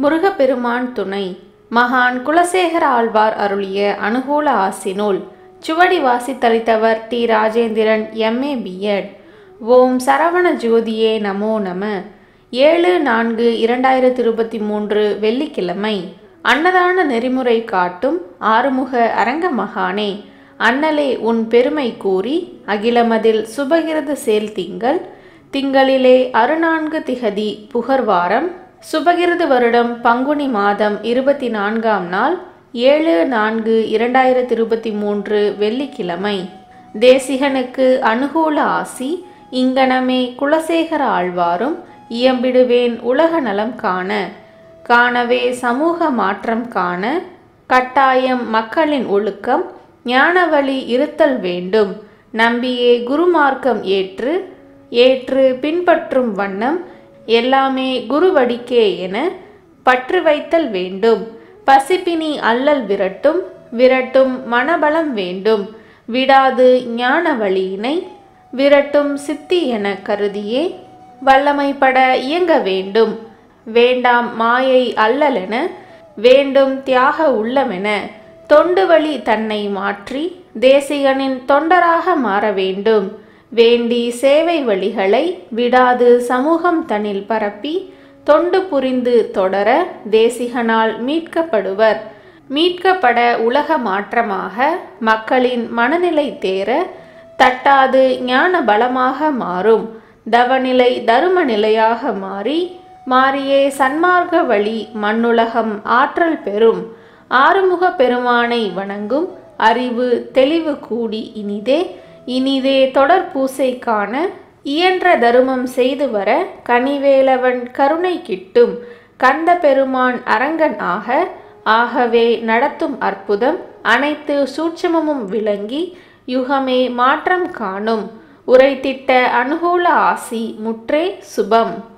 முருகப்பெருமான் துணை மகான் குலசேகர ஆழ்வார் அருளிய அனுகூல ஆசினூல் சுவடி வாசித்தளித்தவர் டி ராஜேந்திரன் எம்ஏ பிஎட் ஓம் சரவண ஜோதியே நமோ நம ஏழு நான்கு இரண்டாயிரத்தி இருபத்தி மூன்று வெள்ளிக்கிழமை அன்னதான நெறிமுறை காட்டும் ஆறுமுக அரங்க மகானே அண்ணலே உன் பெருமை கூறி அகிலமதில் சுபகிருது சேல் திங்கள் திங்களிலே அறுநான்கு திகதி புகர்வாரம் சுபகிருது வருடம் பங்குனி மாதம் இருபத்தி நான்காம் நாள் ஏழு நான்கு இரண்டாயிரத்தி இருபத்தி மூன்று வெள்ளிக்கிழமை தேசிகனுக்கு அனுகூல ஆசி இங்கனமே குலசேகர ஆழ்வாரும் இயம்பிடுவேன் உலக நலம் காண காணவே சமூக மாற்றம் காண கட்டாயம் மக்களின் ஒழுக்கம் ஞானவழி இருத்தல் வேண்டும் நம்பியே குருமார்க்கம் ஏற்று ஏற்று பின்பற்றும் வண்ணம் எல்லாமே குருவடிக்கே என பற்று வைத்தல் வேண்டும் பசிப்பினி அல்லல் விரட்டும் விரட்டும் மனபலம் வேண்டும் விடாது ஞான வழியினை விரட்டும் சித்தி என கருதியே வல்லமைப்பட இயங்க வேண்டும் வேண்டாம் மாயை அல்லலென வேண்டும் தியாக உள்ளமென தொண்டு வழி தன்னை மாற்றி தேசிகனின் தொண்டராக மாற வேண்டும் வேண்டி சேவை வழிகளை விடாது சமூகம் தனில் பரப்பி தொண்டு புரிந்து தொடர தேசிகனால் மீட்கப்படுவர் மீட்கப்பட உலக மாற்றமாக மக்களின் மனநிலை தேர தட்டாது ஞான பலமாக மாறும் தவநிலை தரும நிலையாக மாறி மாறியே சன்மார்க்க வழி மண்ணுலகம் ஆற்றல் பெறும் ஆறுமுக பெருமானை வணங்கும் அறிவு தெளிவு கூடி இனிதே இனிதே தொடர் பூசை காண இயன்ற தருமம் செய்து வர கனிவேலவன் கருணை கிட்டும் கந்த பெருமான் அரங்கன் ஆக ஆகவே நடத்தும் அற்புதம் அனைத்து சூட்சமமும் விளங்கி யுகமே மாற்றம் காணும் உரைத்திட்ட அனுகூல ஆசி முற்றே சுபம்